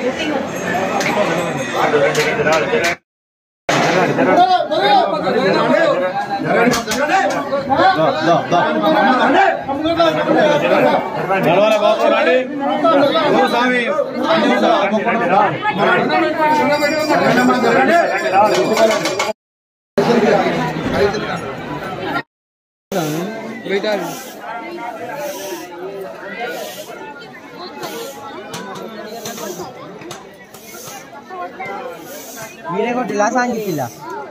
నడవాలి బాబు రండి ఓ స్వామి మీరే కొట్టిలా సాంగిచ్చిలా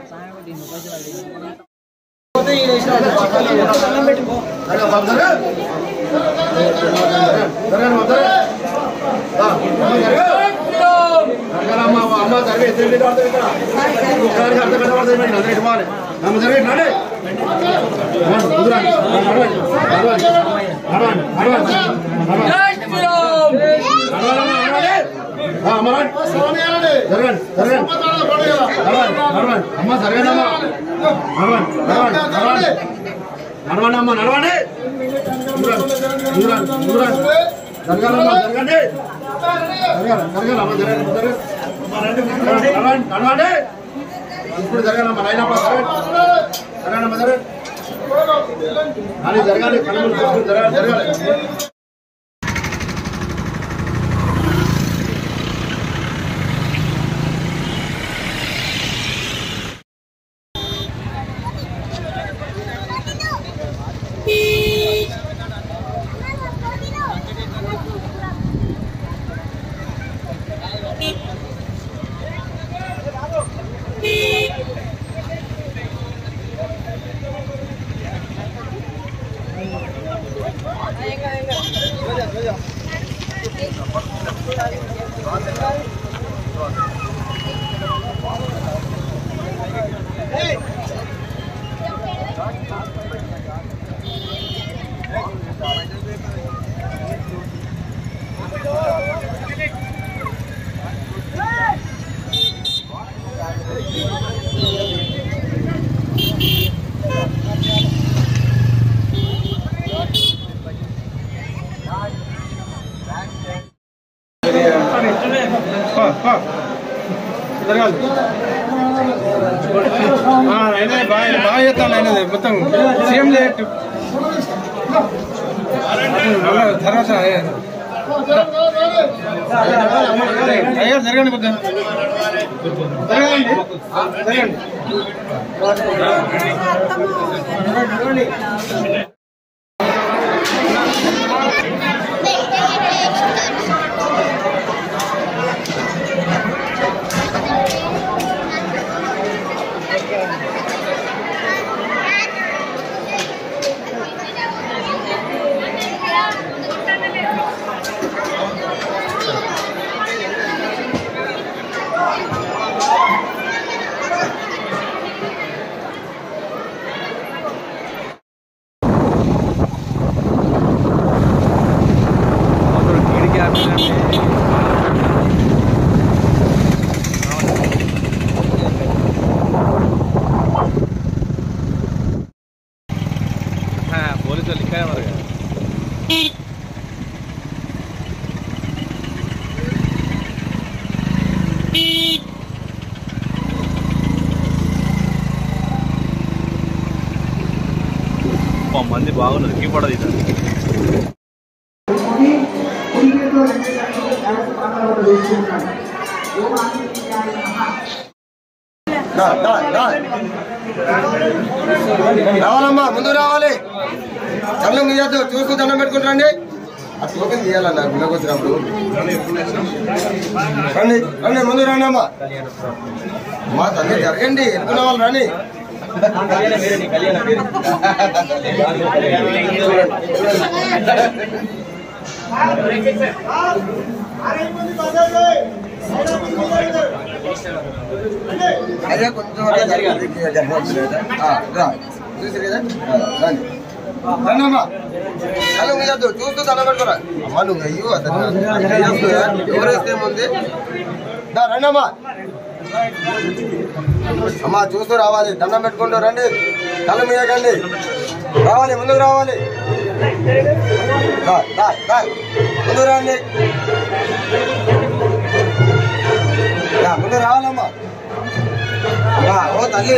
జరగండి జరగండి అమ్మ జరగండి అమ్మా నడవండి నడవండి నడవండి నడవండి అమ్మ నడవండి దూరండి దూరండి దూరండి జరగాలమ్మా జరగండి జరగాలి జరగాలి అమ్మ జరగండి జరగండి నడవండి నడవండి ఇప్పుడు జరగాలమ్మా నైనప్ప జరగండి జరగండి అమ్మ జరగండి కానీ జరగాలి కళ్ళు మూసుకొని జరగాలి జరగాలి జరగాలి అయినా బాగా బాగా చేస్తాను అయినది మొత్తం సీఎం లేట్ తర్వాత అయ్యా జరగండి కొద్దిగా జరగండి జరగండి పోలీసు వాళ్ళు ఇంకా మరి మంది బాగున్నారు కీ పడదు ఇది రావాలమ్మా ముందు రావాలి కళ్ళు మీయద్దు చూస్తూ దండం పెట్టుకుంటారండి ఆ టోకెన్ తీయాలన్నా గుళ్ళకి వచ్చినప్పుడు రండి రండి ముందు రండి అమ్మా మా తల్లి జరగండి ఎన్నుకున్న వాళ్ళు రండి అదే కొంచెం అట్లా జరగాలి. ఆ, రా. చూసారు కదా ఆ, రండి రండమ్మా కళ్ళు మీయద్దు చూస్తూ దండం పెట్టుకోరా అమ్మా నువ్వు అయ్యో అతను ఎవరు వేస్తే ముందు దా, రండమ్మా అమ్మా చూస్తూ రావాలి దండం పెట్టుకుంటూ రండి కళ్ళు మీయకండి రావాలి ముందుకు రావాలి రా, రా, రా. ముందుకు రండి రా, ముందు రావాలమ్మా రా, ఓ తల్లి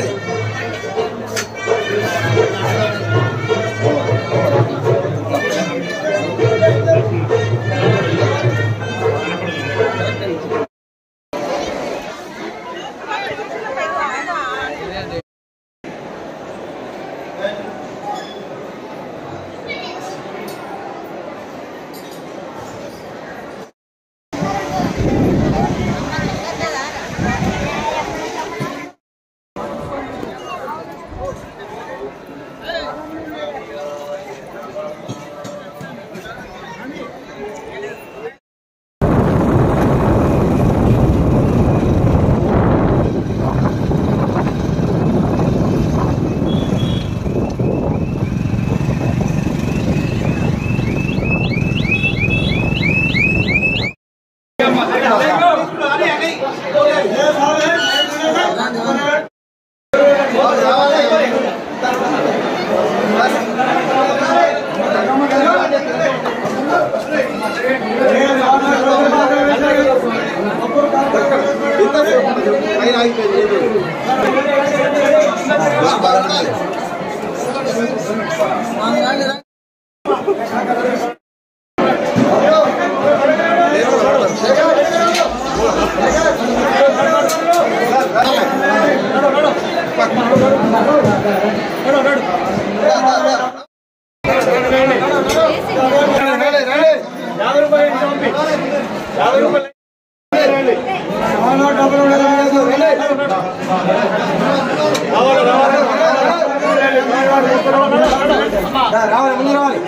రావాలి ముందు రావాలి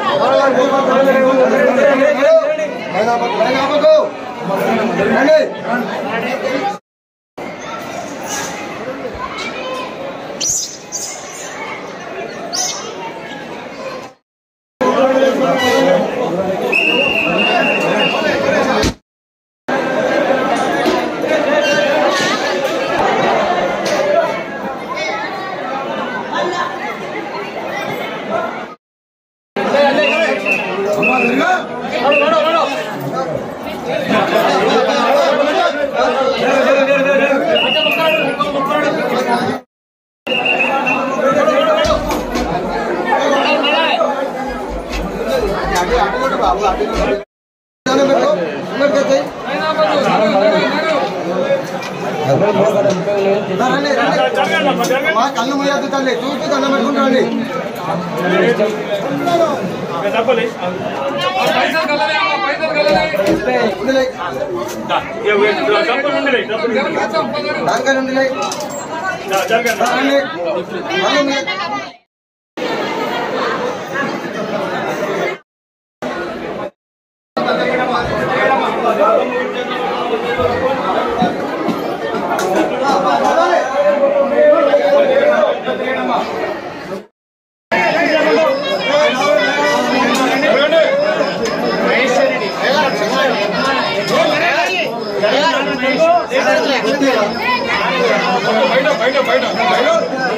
రండి మా కళ్ళు మూయద్దు తల్లి చూస్తూ దండం పెట్టుకుంటాండి దానికని ఉండిలే రండి. కళ్ళు మూయద్దు. బయట బయట బయట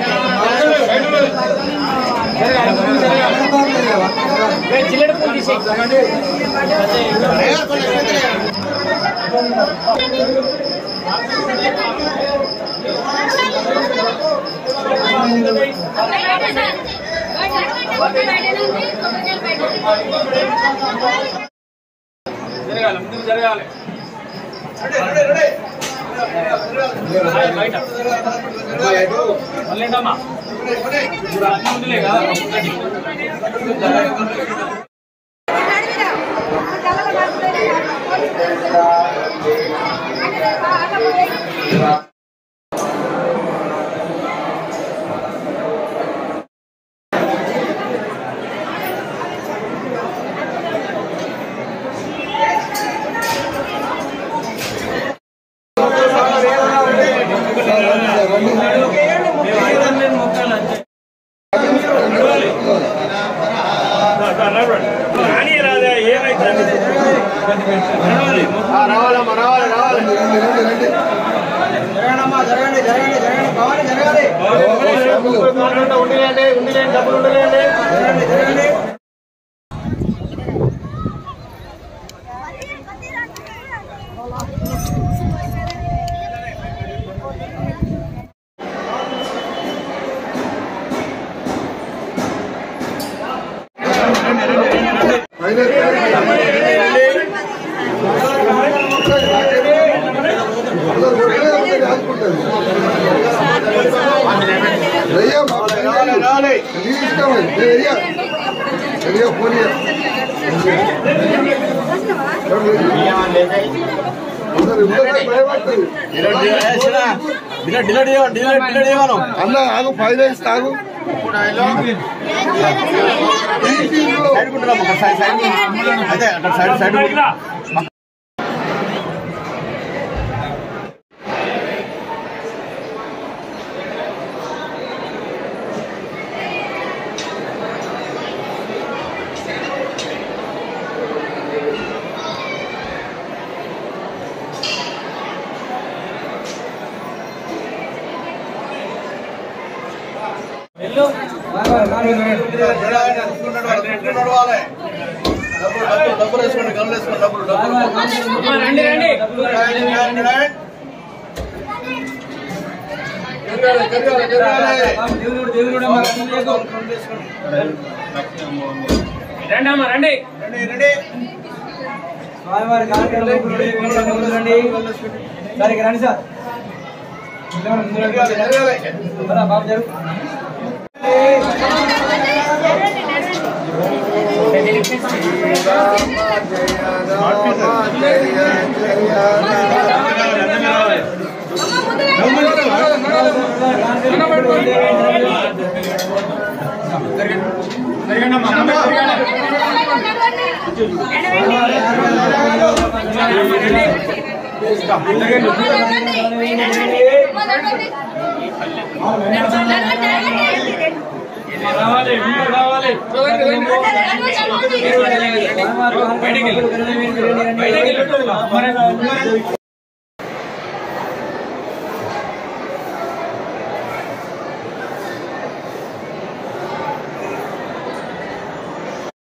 జరగాలి ముందుకు జరగాలి బయట మళ్ళీ ఏంటమ్మా ముందులే కదా రావాలమ్మా రావాలి రావాలి జరగండమ్మా జరగండి జరగండి జరగండి కావాలి జరగాలి ఉండిలేండి ఉండిలేండి డబ్బులు ఉండిలేండి జరగండి జరగండి Thank you. ఏరియా ఏరియా పోనీ అన్న ఆగు ఫైనాన్స్ తాగు డబ్బులు వేసుకోండి గన్నులు వేసుకోండి డబ్బులు డబ్బులు రండి రండి జరగాలి జరగాలి జరగాలి రండి అమ్మా రండి రండి రండి స్వామివారి కార్యక్రమం రండి సార్ ఇక్కడ రండి సార్ జరగాలి జరగాలి బాబు జరుగు జరగండి అమ్మా అమ్మ రావాలి వీళ్ళు రావాలి స్వామివారి కార్యక్రమం బయటికి వెళ్ళు. బయటికి వెళ్ళు.